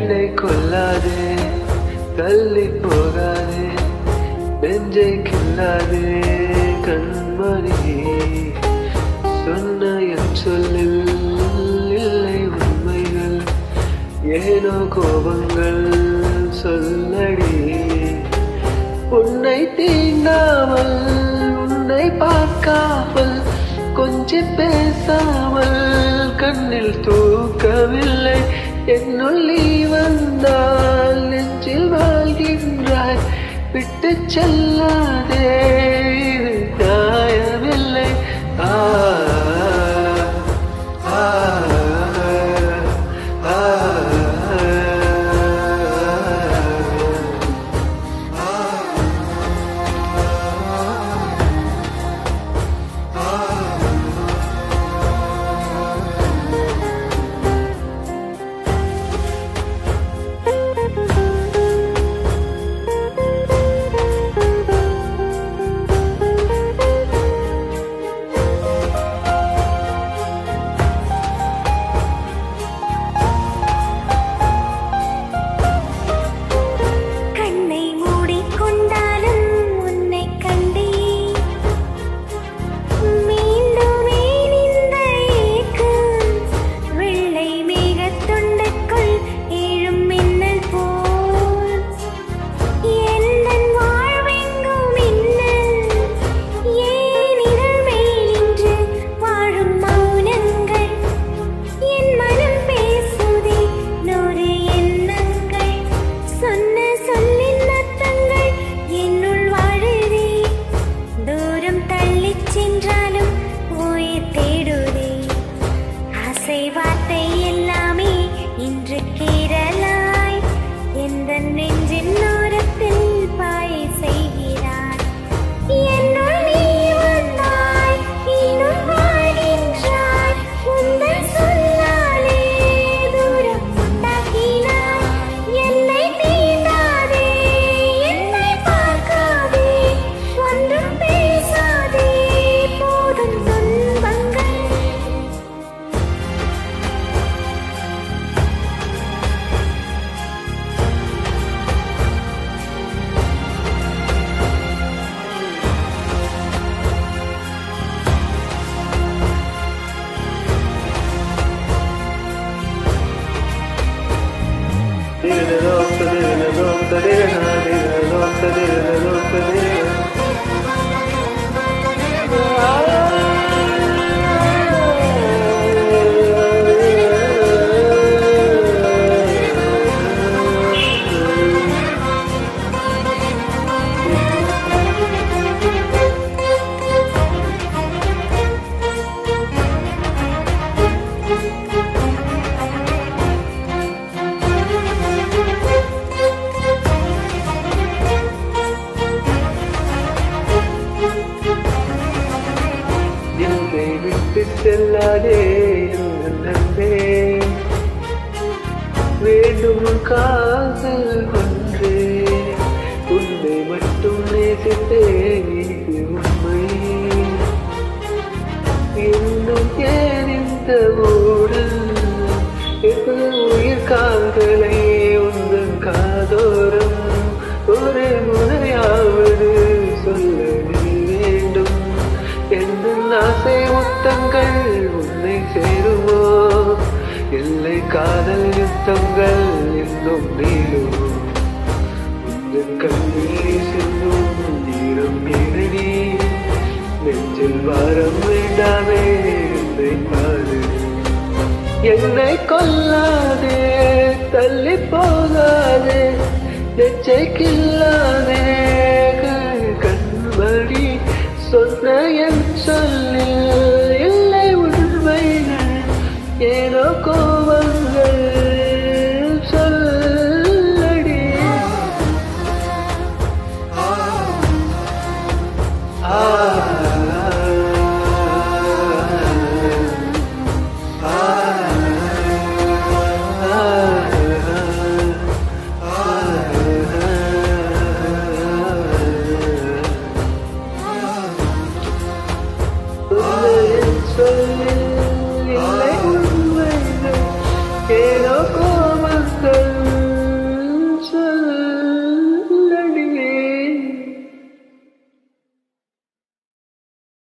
என்னை கொல்லாதே தள்ளி போகாதே நெஞ்சை கில்லாதே கண்மணி சொன்ன என் சொல்லில் இல்லை உண்மைகள் ஏனோ கோபங்கள் சொல்லடி உன்னை தீண்டாமல் உன்னை பார்க்காமல் கொஞ்சம் பேசாமல் கண்ணில் தூக்கவில்லை என்னுள் நீ வந்தால் நெஞ்சில் வாழ்கின்றாய் விட்டு செல்லாதே இது நியாயமில்லை ஆ ஆ, ஆ, கண்ணை மூடிக்கொண்டாலும் உன்னை கண்டேன் மீண்டுமே இந்த ஏக்கம் வெள்ளை மேகத்துண்டுக்குள் ஏழும் மின்னல் போல் எந்தன் வாழ்வெங்கும் மின்னல் ஏன் இதழ் மேல் நின்று வாழும் மௌனங்கள் என் மனம் பேசுதே நூறு எண்ணங்கள் சொன்ன சொல்லின் அர்த்தங்கள் என்னுள் வாழுதே தூரம் தள்ளிச் சென்றாலும் உயிர் தேடுதே ஆசை வார்த்தை எல்லாமே இன்று கீறலாய் எந்த நெஞ்சின் ஓரத்தில் பாய செய்கிறாய் என்னுள் நீ வந்தாய் இன்னும் வாழ்கின்றாய் உந்தன் சொல்லாலே தூரம் உண்டாக்கினாய் என்னை தீண்டாதே என்னை பார்க்காதே ஒன்றும் பேசாதே போதும் துன்பங்கள் என்னை விட்டு செல்லாதே என் நண்பே வேண்டும் காதல் ஒன்றே உன்னை மட்டும் நேசித்தேன் இது உண்மை இன்னும் ஏன் இந்த ஊடல் எது உயிர் கால்களை உந்தன் காதோரம் ஒரு முறையாவது சொல்ல நீ வேண்டும் எந்த ஆசை முத்தங்கள் உன்னை சேருமோ இல்லை காதல் யுத்தங்கள் இன்னும் நீளுமோ உந்தன் கண்ணில் சிந்தும் ஈரம் ஏனடி நெஞ்சில் வாரம் வேண்டாமே என்னை பாரு என்னை கொல்லாதே தள்ளி போகாதே நெச்சை கில்லாதே கண்படி சொன்ன என் சொல்லில் இல்லை உண்மைகள் ஏனோ கோபங்கள் சொல்லடி ஆ சொல்லில்